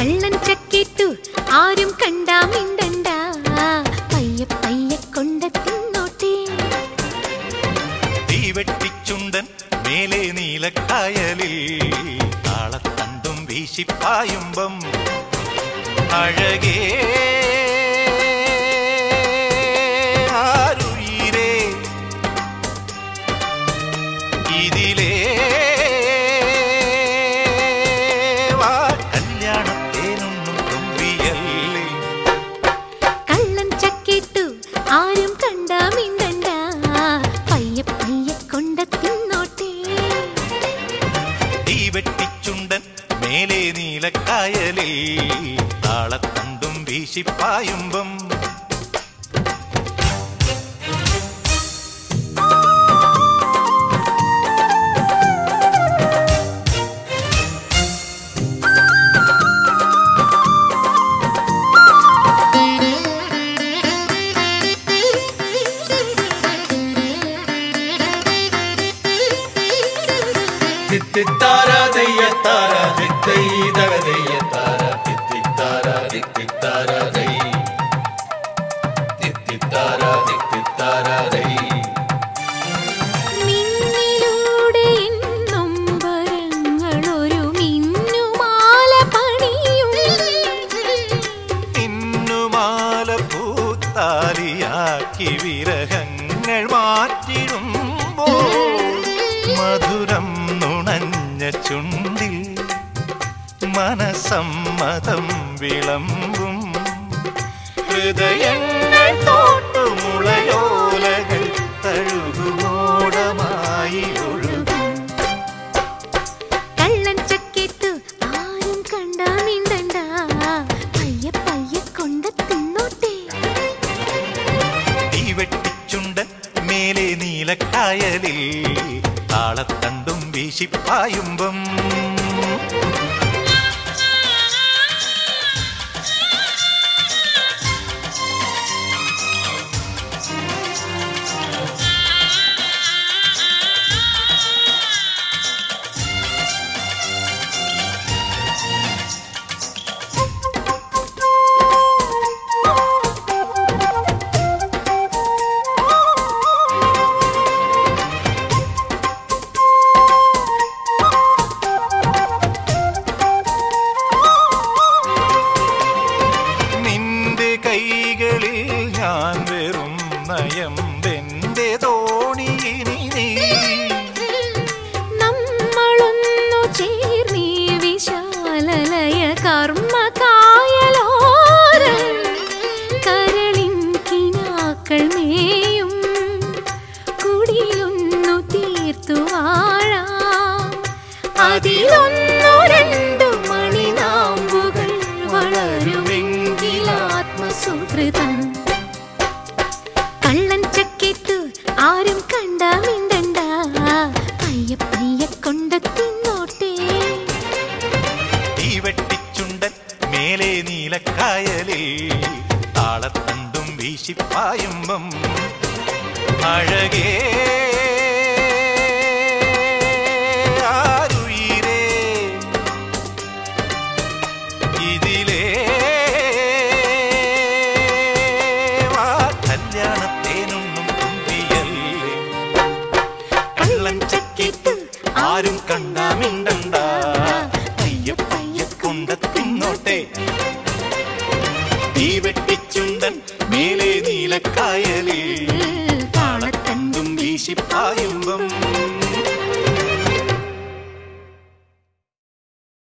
കള്ളൻ ചക്കിട്ടു ആരും കണ്ടാ മിണ്ടണ്ട പയ്യ പയ്യ കൊണ്ട തിന്നോട്ടേ തീവെട്ടിച്ചുണ്ടൻ മേലെ നീലക്കായലിൽ താളത്തണ്ടും വീശിപ്പായുമ്പം അഴകേ ആരുയിരേ ഇതിലേ വാ കല്യാണത്തേനൊന്നും തുമ്പിയല്ലേ കള്ളൻ ചക്കിട്ടു ആരും കണ്ടാ മിണ്ടണ്ട പയ്യ പയ്യ കൊണ്ട തിന്നോട്ടേ തീവെട്ടിച്ചുണ്ടൻ മേലെ നീലക്കായലിൽ താളത്തണ്ടും വീശിപ്പായുമ്പം തിത്തിത്താര ദയ്യത്താര തിത്തൈതക ദയ്യത്താര തിത്തിത്താര തിത്തിത്താര ദൈ തിത്തിത്താര തിത്തിത്താര ദൈ മിന്നിലൂടെ എന്നും വരങ്ങളൊരു മിന്നുമാല പണിയും ഇന്നുമാല പൂത്താലിയാക്കി വിരഹങ്ങൾ മാറ്റിടുമ്പോൾ മധുരം നുണഞ്ഞ ചുണ്ടിൽ മനസമ്മതം വിളമ്പും ഹൃദയങ്ങൾ തോട്ടുമുളയോലകൾ തഴുകുമോടമായി ഒഴുകും കള്ളൻ ചക്കിട്ടു ആരും കണ്ടാ മിണ്ടണ്ട പയ്യ പയ്യ കൊണ്ട തിന്നോട്ടേ തീവെട്ടിച്ചുണ്ടൻ മേലെ നീലക്കായലിൽ താളത്തണ്ടും വീശിപ്പായുമ്പം നിന്റെ കൈകളിൽ ഞാൻ വെറും നയം എന്റെ തോണിയിനി നീ നമ്മളൊന്നു ചേർന്നീ വിശാലലയ കർമ്മകായലോരം കരളിൻ കിനാക്കൾ മേയും കുടിലൊന്നു തീർത്തു വാഴാം അതിലൊന്നു രണ്ടു മണിനാമ്പുകൾ വളരുമെങ്കിലാത്മസുഹൃതം കള്ളൻ ചക്കിട്ടു ആരും കണ്ടാ മിണ്ടണ്ട പയ്യ പയ്യ കൊണ്ട തിന്നോട്ടേ തീവെട്ടിച്ചുണ്ടൻ മേലെ നീലക്കായലിൽ താളത്തണ്ടും വീശിപ്പായുമ്പം അഴകേ ആരുയിരേ ഇതിലേ വാ കല്യാണത്തേനൊന്നും തുമ്പിയല്ലേ കള്ളൻ ചക്കിട്ട് ആരും കണ്ടാ മിണ്ടണ്ട പയ്യ പയ്യ കൊണ്ട തിന്നോട്ടെ തീ വെട്ടി